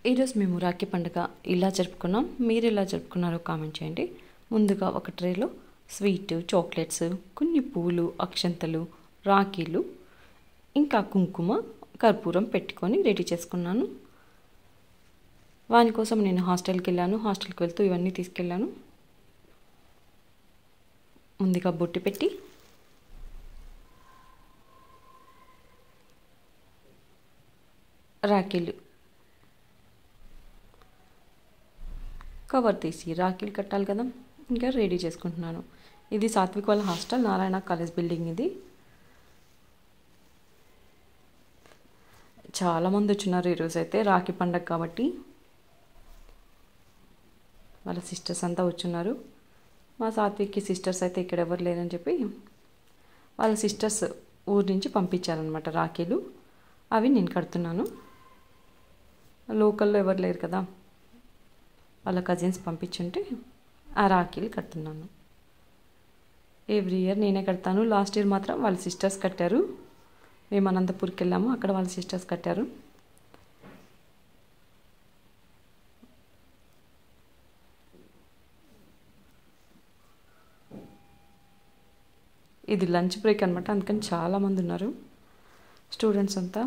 ఈరోజు మేము రాఖీ పండుగ ఇలా జరుపుకున్నాం మీరు ఎలా జరుపుకున్నారో కామెంట్ చేయండి ముందుగా ఒక ట్రేలో స్వీట్ చాక్లెట్స్ కొన్ని పూలు అక్షంతలు రాఖీలు ఇంకా కుంకుమ కర్పూరం పెట్టుకొని రెడీ చేసుకున్నాను వాని కోసం నేను హాస్టల్కి వెళ్ళాను హాస్టల్కి వెళ్తూ ఇవన్నీ తీసుకెళ్ళాను ముందుగా బొట్టు పెట్టి రాఖీలు కవర్ తీసి రాఖీలు కట్టాలి కదా ఇంకా రెడీ చేసుకుంటున్నాను ఇది సాత్విక్ వాళ్ళ హాస్టల్ నారాయణ కాలేజ్ బిల్డింగ్ ఇది చాలామంది వచ్చినారు ఈరోజు అయితే రాఖీ పండగ కాబట్టి వాళ్ళ సిస్టర్స్ అంతా వచ్చున్నారు మా సాత్విక్కి సిస్టర్స్ అయితే ఇక్కడ ఎవరు లేరని చెప్పి వాళ్ళ సిస్టర్స్ ఊరి నుంచి పంపించారనమాట రాఖీలు అవి నేను కడుతున్నాను లోకల్లో ఎవరు లేరు కదా వాళ్ళ కజిన్స్ పంపించుంటే ఆ రాఖీలు కడుతున్నాను ఎవ్రీ ఇయర్ నేనే కడతాను లాస్ట్ ఇయర్ మాత్రం వాళ్ళ సిస్టర్స్ కట్టారు మేము అనంతపూర్కి వెళ్ళాము అక్కడ వాళ్ళ సిస్టర్స్ కట్టారు ఇది లంచ్ బ్రేక్ అనమాట అందుకని చాలామంది ఉన్నారు స్టూడెంట్స్ అంతా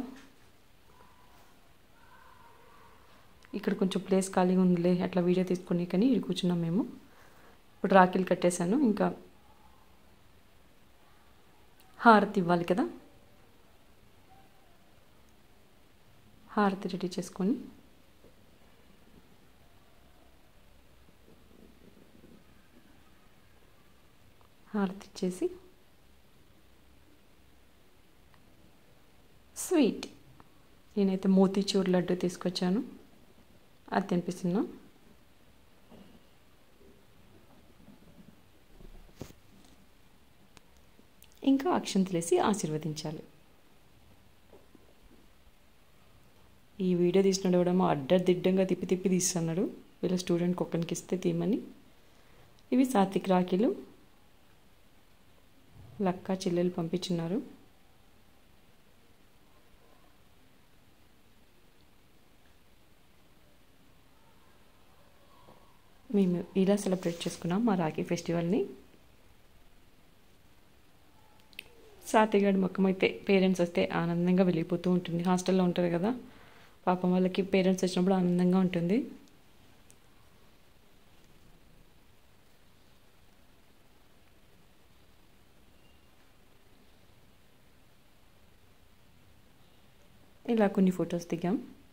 ఇక్కడ కొంచెం ప్లేస్ ఖాళీగా ఉందిలే అట్లా వీడియో తీసుకుని కానీ ఇది కూర్చున్నాం మేము ఇప్పుడు రాఖీలు కట్టేశాను ఇంకా హారతి ఇవ్వాలి కదా హారతి రెడీ చేసుకొని హారతి ఇచ్చేసి స్వీట్ నేనైతే మోతీచూర్ లడ్డు తీసుకొచ్చాను అది తినిపిస్తున్నా ఇంకా అక్షంతలేసి ఆశీర్వదించాలి ఈ వీడియో తీసినాడు ఎవడేమో అడ్డదిడ్డంగా తిప్పి తిప్పి తీస్తున్నాడు వీళ్ళ స్టూడెంట్కి ఒక్కరికి ఇస్తే తీయమని ఇవి సాత్విక్ రాఖీలు లక్క చెల్లెలు పంపించున్నారు మేము ఇలా సెలబ్రేట్ చేసుకున్నాం మా రాఖీ ఫెస్టివల్ని సాతిగాడి ముఖం అయితే పేరెంట్స్ వస్తే ఆనందంగా వెళ్ళిపోతూ ఉంటుంది హాస్టల్లో ఉంటారు కదా పాపం వాళ్ళకి పేరెంట్స్ వచ్చినప్పుడు ఆనందంగా ఉంటుంది ఇలా కొన్ని ఫొటోస్ దిగాం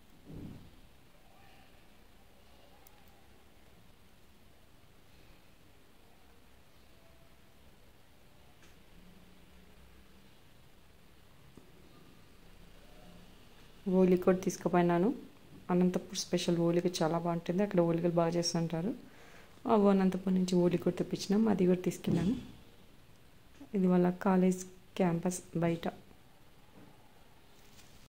ఓలి కూడా తీసుకుపోయినాను అనంతపూర్ స్పెషల్ ఓలిక చాలా బాగుంటుంది అక్కడ ఓలికలు బాగా చేస్తుంటారు అవి అనంతపూర్ నుంచి ఓలి కూడా తెప్పించినాం అది కూడా తీసుకెళ్ళాను ఇది వాళ్ళ కాలేజ్ క్యాంపస్ బయట